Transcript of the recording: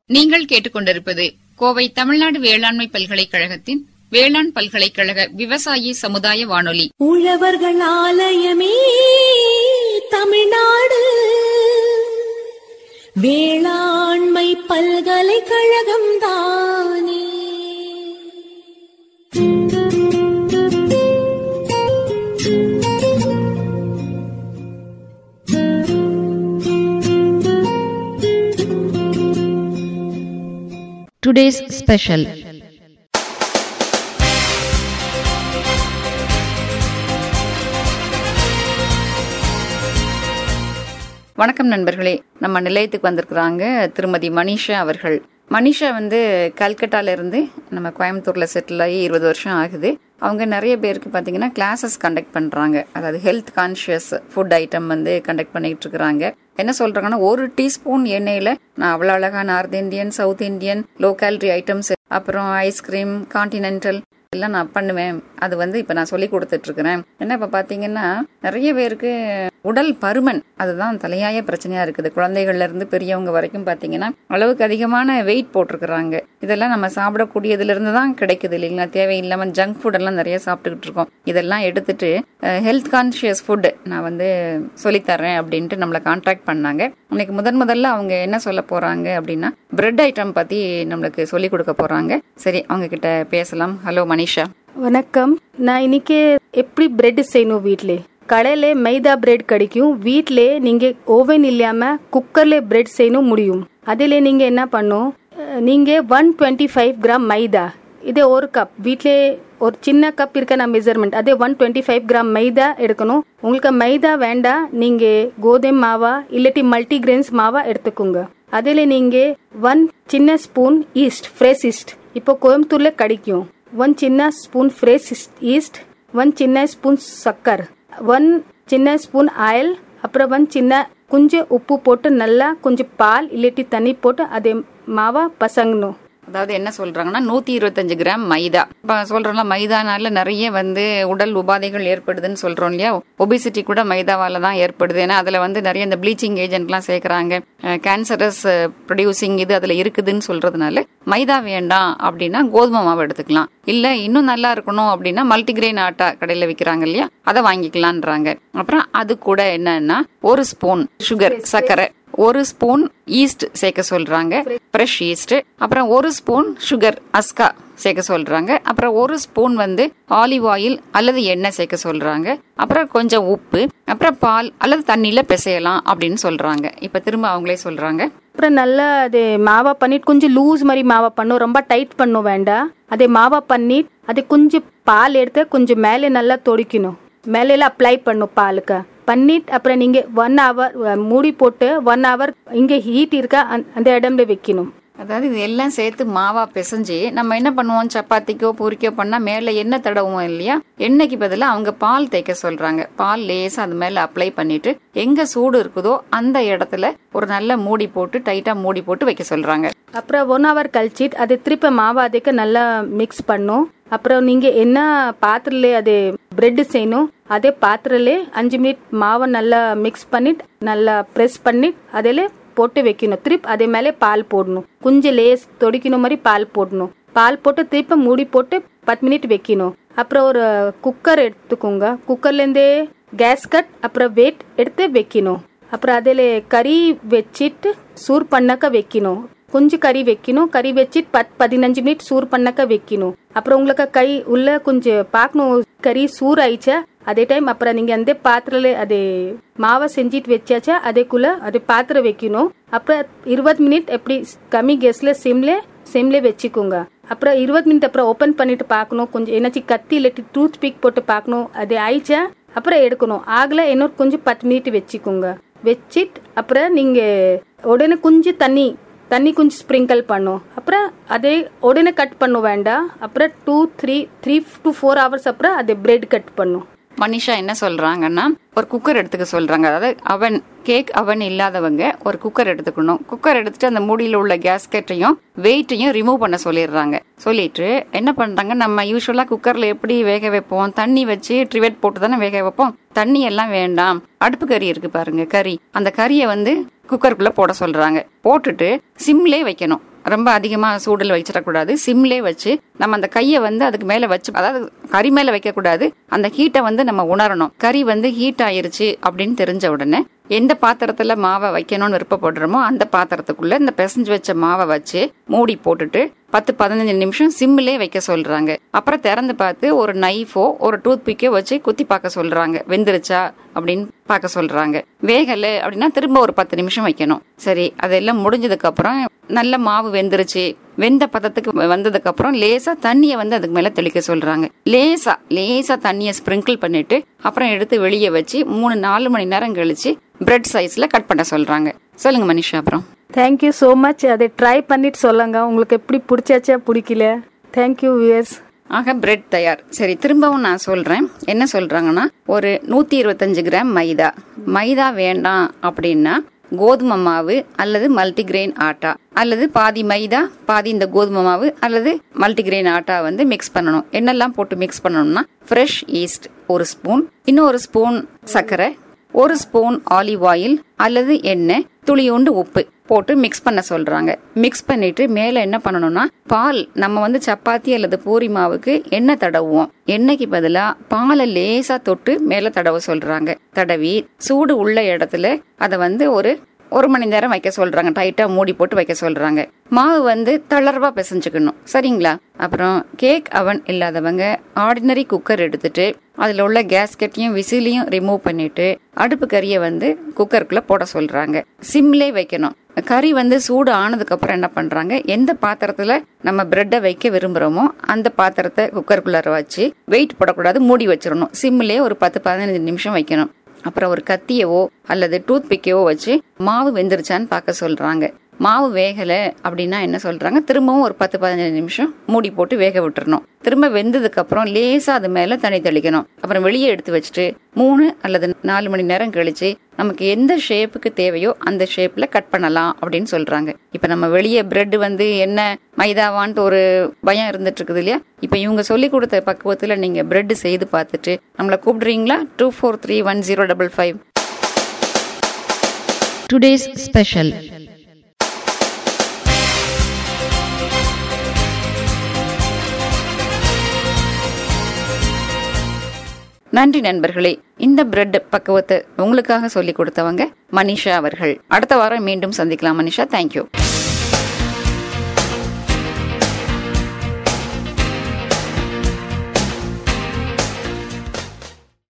நீங்கள் கேட்டுக்கொண்டிருப்பது கோவை தமிழ்நாடு வேளாண்மை பல்கலைக்கழகத்தின் வேளாண் பல்கலைக்கழக விவசாயி சமுதாய வானொலி உழவர்கள் ஆலயமே தமிழ்நாடு வேளாண்மை பல்கலைக்கழகம் தானே Today's special. வணக்கம் நண்பர்களே நம்ம நிலையத்துக்கு வந்திருக்கிறாங்க திருமதி மனிஷா அவர்கள் மனிஷா வந்து கல்கட்டால இருந்து நம்ம கோயம்புத்தூர்ல செட்டில் ஆகி இருபது வருஷம் ஆகுது அவங்க நிறைய பேருக்கு பார்த்தீங்கன்னா கிளாஸஸ் கண்டக்ட் பண்றாங்க அதாவது ஹெல்த் கான்ஷியஸ் ஃபுட் ஐட்டம் வந்து கண்டக்ட் பண்ணிட்டு இருக்கிறாங்க என்ன சொல்றாங்கன்னா ஒரு டீஸ்பூன் எண்ணெயில நான் அவ்வளோ அழகா north Indian south Indian low calorie items அப்புறம் ஐஸ்கிரீம் கான்டினென்டல் எல்லாம் நான் பண்ணுவேன் அது வந்து இப்ப நான் சொல்லி கொடுத்துட்டு இருக்கிறேன் என்ன இப்ப பாத்தீங்கன்னா நிறைய பேருக்கு உடல் பருமன் அதுதான் தலையாய பிரச்சனையா இருக்குது குழந்தைகள்ல இருந்து பெரியவங்க வரைக்கும் பாத்தீங்கன்னா அளவுக்கு அதிகமான வெயிட் போட்டிருக்கிறாங்க இதெல்லாம் நம்ம சாப்பிடக்கூடியதுல இருந்து தான் கிடைக்குது இல்லைங்களா தேவையில்லாம ஜங்க் ஃபுட் எல்லாம் நிறைய சாப்பிட்டுக்கிட்டு இருக்கோம் இதெல்லாம் எடுத்துட்டு ஹெல்த் கான்சியஸ் ஃபுட் நான் வந்து சொல்லித்தரேன் அப்படின்ட்டு நம்மளை கான்டாக்ட் பண்ணாங்க இன்னைக்கு முதன் முதல்ல அவங்க என்ன சொல்ல போறாங்க அப்படின்னா பிரெட் ஐட்டம் பத்தி நம்மளுக்கு சொல்லி கொடுக்க போறாங்க சரி அவங்க கிட்ட பேசலாம் ஹலோ மனிஷா வணக்கம் நான் இன்னைக்கு எப்படி பிரெட் செய்யணும் வீட்டிலே கடையில மைதா பிரெட் கிடைக்கும் வீட்டிலே நீங்க ஓவன் இல்லாம குக்கர்ல பிரெட் செய்யணும் முடியும் அதில் நீங்க என்ன பண்ணும் அஹ், நீங்க ஒன் டுவெண்ட்டி ஃபைவ் கிராம் மைதா இதே ஒரு கப் வீட்டிலே ஒரு சின்ன கப் இருக்க நான் மெஷர்மெண்ட் அதே ஒன் டுவெண்ட்டி ஃபைவ் கிராம் மைதா எடுக்கணும் உங்களுக்கு மைதா வேண்டாம் நீங்க கோதுமை மாவா இல்லாட்டி மல்டிகிரெயின்ஸ் மாவா எடுத்துக்கோங்க அதில் நீங்க ஒன் சின்ன ஸ்பூன் ஈஸ்ட் ஃப்ரெஷ் ஈஸ்ட் இப்போ கோயம்புத்தூர்ல கிடைக்கும் ஒன் சின்ன ஸ்பூன் ஃப்ரெஷ் ஈஸ்ட் ஒன் சின்ன ஸ்பூன் சக்கர் ஒன் சின்ன ஸ்பூன் ஆயில் அப்புறம் ஒன் சின்ன கொஞ்சம் உப்பு போட்டு நல்லா கொஞ்சம் பால் இல்லாட்டி தண்ணி போட்டு அதே மாவா பசங்கணும் அதாவது என்ன சொல்றாங்கன்னா நூத்தி இருபத்தஞ்சு கிராம் மைதா இப்ப சொல்றோம்ல மைதானால நிறைய வந்து உடல் உபாதைகள் ஏற்படுதுன்னு சொல்றோம் இல்லையா ஒபிசிட்டி கூட மைதாவால தான் ஏற்படுது ஏன்னா அதுல வந்து நிறைய இந்த ப்ளீச்சிங் ஏஜென்ட்லாம் சேர்க்கறாங்க கேன்சரஸ் ப்ரொடியூசிங் இது அதுல இருக்குதுன்னு சொல்றதுனால மைதா வேண்டாம் அப்படின்னா கோதுமை மாவு எடுத்துக்கலாம் இல்ல இன்னும் நல்லா இருக்கணும் அப்படின்னா மல்டிகிரெயின் ஆட்டா கடையில விக்கிறாங்க இல்லையா அதை வாங்கிக்கலான்றாங்க அப்புறம் அது கூட என்னன்னா ஒரு ஸ்பூன் சுகர் சர்க்கரை ஒரு ஸ்பூன் ஈஸ்ட் சேர்க்க சொல்றாங்க ஃப்ரெஷ் ஈஸ்ட் அப்புறம் ஒரு ஸ்பூன் சுகர் அஸ்கா சேர்க்க சொல்றாங்க அப்புறம் ஒரு ஸ்பூன் வந்து ஆலிவ் ஆயில் அல்லது எண்ணெய் சேர்க்க சொல்றாங்க அப்புறம் கொஞ்சம் உப்பு அப்புறம் பால் அல்லது தண்ணியில பிசையலாம் அப்படின்னு சொல்றாங்க இப்ப திரும்ப அவங்களே சொல்றாங்க அப்புறம் நல்லா அது மாவா பண்ணிட்டு கொஞ்சம் லூஸ் மாதிரி மாவா பண்ணும் ரொம்ப டைட் பண்ணும் வேண்டாம் அதே மாவா பண்ணிட்டு அது கொஞ்சம் பால் எடுத்து கொஞ்சம் மேலே நல்லா தொடிக்கணும் மேலே அப்ளை பண்ணும் பாலுக்கு பண்ணிட்டு அப்புறம் நீங்க ஒன் ஹவர் மூடி போட்டு ஒன் ஹவர் இங்க ஹீட் இருக்கா அந்த- அந்த இடம்ல வைக்கணும் அதாவது இது எல்லாம் சேர்த்து மாவா பிசைஞ்சு நம்ம என்ன பண்ணுவோம் சப்பாத்திக்கோ பூரிக்கோ பண்ணா மேல எண்ணெய் தடவுவோம் இல்லையா எண்ணெய்க்கு பதிலா அவங்க பால் தேய்க்க சொல்றாங்க பால் லேசா அது மேல அப்ளை பண்ணிட்டு எங்க சூடு இருக்குதோ அந்த இடத்துல ஒரு நல்ல மூடி போட்டு டைட்டா மூடி போட்டு வைக்க சொல்றாங்க அப்புறம் ஒன் ஹவர் கழிச்சிட்டு அது திருப்பி மாவா அதுக்கு நல்லா மிக்ஸ் பண்ணும் அப்புறம் நீங்க என்ன பாத்திரல அது பிரெட் செய்யணும் அதே பாத்திரலே அஞ்சு மினிட் மாவை நல்லா மிக்ஸ் பண்ணிட்டு நல்லா ப்ரெஸ் பண்ணி அதில் போட்டு வைக்கணும் திருப்பி அதே மேலே பால் போடணும் கொஞ்சம் லேஸ் தொடிக்கணும் மாதிரி பால் போடணும் பால் போட்டு திருப்பி மூடி போட்டு பத்து மினிட் வைக்கணும் அப்புறம் ஒரு குக்கர் எடுத்துக்கோங்க குக்கர்லேருந்தே கேஸ் கட் அப்புறம் வெயிட் எடுத்து வைக்கணும் அப்புறம் அதில் கறி வச்சிட்டு சூர் பண்ணக்க வைக்கணும் கொஞ்சம் கறி வைக்கணும் கறி வச்சிட்டு பத் பதினஞ்சு மினிட் சூர் பண்ணக்க வைக்கணும் அப்புறம் உங்களுக்கு கை உள்ள கொஞ்சம் பார்க்கணும் கறி சூர் ஆயிடுச்சா அதே டைம் அப்புறம் நீங்க அந்த பாத்திரல அது மாவை செஞ்சிட்டு வச்சாச்சா அதேக்குள்ள அது பாத்திரம் வைக்கணும் அப்புறம் இருபது மினிட் எப்படி கம்மி கேஸ்ல சிம்ல சிம்ல வச்சுக்கோங்க அப்புறம் இருபது மினிட் அப்புறம் ஓபன் பண்ணிட்டு பார்க்கணும் கொஞ்சம் என்னாச்சு கத்தி இல்லாட்டி டூத் பிக் போட்டு பார்க்கணும் அது ஆயிடுச்சா அப்புறம் எடுக்கணும் ஆகல இன்னொரு கொஞ்சம் பத்து மினிட் வச்சுக்கோங்க வச்சிட்டு அப்புறம் நீங்க உடனே கொஞ்சம் தண்ணி தண்ணி கொஞ்சம் ஸ்ப்ரிங்கிள் பண்ணும் அப்புறம் அதே உடனே கட் பண்ண வேண்டாம் அப்புறம் two three three to four hours அப்புறம் அதை பிரெட் கட் பண்ணும் மனிஷா என்ன சொல்றாங்கன்னா ஒரு குக்கர் எடுத்துக்க சொல்றாங்க அதாவது அவன் கேக் அவன் இல்லாதவங்க ஒரு குக்கர் எடுத்துக்கணும் குக்கர் எடுத்துட்டு அந்த மூடியில உள்ள கேஸ்கெட்டையும் வெயிட்டையும் ரிமூவ் பண்ண சொல்லிடுறாங்க சொல்லிட்டு என்ன பண்றாங்க நம்ம யூஸ்வலா குக்கர்ல எப்படி வேக வைப்போம் தண்ணி வச்சு ட்ரிவேட் போட்டு தானே வேக வைப்போம் தண்ணி எல்லாம் வேண்டாம் அடுப்பு கறி இருக்கு பாருங்க கறி அந்த கறியை வந்து குக்கருக்குள்ள போட சொல்றாங்க போட்டுட்டு சிம்லே வைக்கணும் ரொம்ப அதிகமா சூடுல வச்சிடக்கூடாது சிம்லே வச்சு நம்ம அந்த கையை வந்து அதுக்கு மேல வச்சு அதாவது கறி மேல வைக்க கூடாது அந்த ஹீட்டை வந்து நம்ம உணரணும் கறி வந்து ஹீட் ஆயிருச்சு அப்படின்னு தெரிஞ்ச உடனே எந்த பாத்திரத்துல மாவை வைக்கணும்னு விருப்பப்படுறோமோ அந்த பாத்திரத்துக்குள்ள இந்த பிசைஞ்சு வச்ச மாவை வச்சு மூடி போட்டுட்டு பத்து பதினஞ்சு நிமிஷம் சிம்மிலே வைக்க சொல்றாங்க அப்புறம் திறந்து பார்த்து ஒரு நைஃபோ ஒரு டூத் பிக்கோ வச்சு குத்தி பார்க்க சொல்றாங்க வெந்துருச்சா அப்படின்னு பார்க்க சொல்றாங்க வேகல அப்படின்னா திரும்ப ஒரு பத்து நிமிஷம் வைக்கணும் சரி அதெல்லாம் முடிஞ்சதுக்கு அப்புறம் நல்ல மாவு வெந்துருச்சு வெந்த பதத்துக்கு வந்ததுக்கு அப்புறம் லேசா தண்ணிய வந்து அதுக்கு மேல தெளிக்க சொல்றாங்க லேசா லேசா தண்ணிய ஸ்ப்ரிங்கிள் பண்ணிட்டு அப்புறம் எடுத்து வெளியே வச்சு மூணு நாலு மணி நேரம் கழிச்சு பிரெட் சைஸ்ல கட் பண்ண சொல்றாங்க சொல்லுங்க மனிஷா அப்புறம் தேங்க்யூ ஸோ மச் அதை ட்ரை பண்ணிட்டு சொல்லுங்க உங்களுக்கு எப்படி பிடிச்சாச்சா பிடிக்கல தேங்க்யூ வியர்ஸ் ஆக பிரெட் தயார் சரி திரும்பவும் நான் சொல்றேன் என்ன சொல்றாங்கன்னா ஒரு நூத்தி இருபத்தஞ்சு கிராம் மைதா மைதா வேண்டாம் அப்படின்னா கோதுமை மாவு அல்லது மல்டிகிரெயின் ஆட்டா அல்லது பாதி மைதா பாதி இந்த கோதுமை மாவு அல்லது மல்டிகிரெயின் ஆட்டா வந்து மிக்ஸ் பண்ணணும் என்னெல்லாம் போட்டு மிக்ஸ் பண்ணணும்னா ஃப்ரெஷ் ஈஸ்ட் ஒரு ஸ்பூன் இன்னொரு ஸ்பூன் சர்க்கரை ஒரு ஸ்பூன் ஆலிவ் ஆயில் அல்லது எண்ணெய் துளியோண்டு உப்பு போட்டு மிக்ஸ் பண்ண சொல்றாங்க மிக்ஸ் பண்ணிட்டு மேல என்ன பண்ணணும்னா பால் நம்ம வந்து சப்பாத்தி அல்லது பூரி மாவுக்கு எண்ணெய் தடவுவோம் எண்ணெய்க்கு பதிலா பாலை லேசா தொட்டு மேல தடவ சொல்றாங்க தடவி சூடு உள்ள இடத்துல அதை வந்து ஒரு ஒரு மணி நேரம் வைக்க சொல்றாங்க டைட்டா மூடி போட்டு வைக்க சொல்றாங்க மாவு வந்து தளர்வா பிசைஞ்சுக்கணும் சரிங்களா அப்புறம் கேக் அவன் இல்லாதவங்க ஆர்டினரி குக்கர் எடுத்துட்டு அதுல உள்ள கேஸ்கெட்டையும் விசிலையும் ரிமூவ் பண்ணிட்டு அடுப்பு கறியை வந்து குக்கருக்குள்ள போட சொல்றாங்க சிம்லே வைக்கணும் கறி வந்து சூடு ஆனதுக்கு அப்புறம் என்ன பண்றாங்க எந்த பாத்திரத்துல நம்ம பிரெட்டை வைக்க விரும்புறோமோ அந்த பாத்திரத்தை குக்கருக்குள்ளார வச்சு வெயிட் போடக்கூடாது மூடி வச்சிடணும் சிம்லே ஒரு பத்து பதினஞ்சு நிமிஷம் வைக்கணும் அப்புறம் ஒரு கத்தியவோ அல்லது டூத் பிக்கையோ வச்சு மாவு வெந்துருச்சான்னு பார்க்க சொல்றாங்க மாவு வேகல அப்படின்னா என்ன சொல்றாங்க திரும்பவும் ஒரு பத்து பதினஞ்சு நிமிஷம் மூடி போட்டு வேக விட்டுறணும் திரும்ப வெந்ததுக்கு அப்புறம் லேசா அது மேல தண்ணி தெளிக்கணும் அப்புறம் வெளியே எடுத்து வச்சுட்டு மூணு அல்லது நாலு மணி நேரம் கழிச்சு நமக்கு எந்த ஷேப்புக்கு தேவையோ அந்த ஷேப்ல கட் பண்ணலாம் அப்படின்னு சொல்றாங்க இப்ப நம்ம வெளியே பிரெட் வந்து என்ன மைதாவான்ட்டு ஒரு பயம் இருந்துட்டு இருக்குது இல்லையா இப்ப இவங்க சொல்லி கொடுத்த பக்குவத்துல நீங்க பிரெட் செய்து பார்த்துட்டு நம்மளை கூப்பிடுறீங்களா two four three one zero double five Today's special. நன்றி நண்பர்களே இந்த பிரெட் பக்குவத்தை உங்களுக்காக சொல்லி கொடுத்தவங்க மனிஷா அவர்கள் அடுத்த வாரம் மீண்டும் சந்திக்கலாம் மனிஷா தேங்க்யூ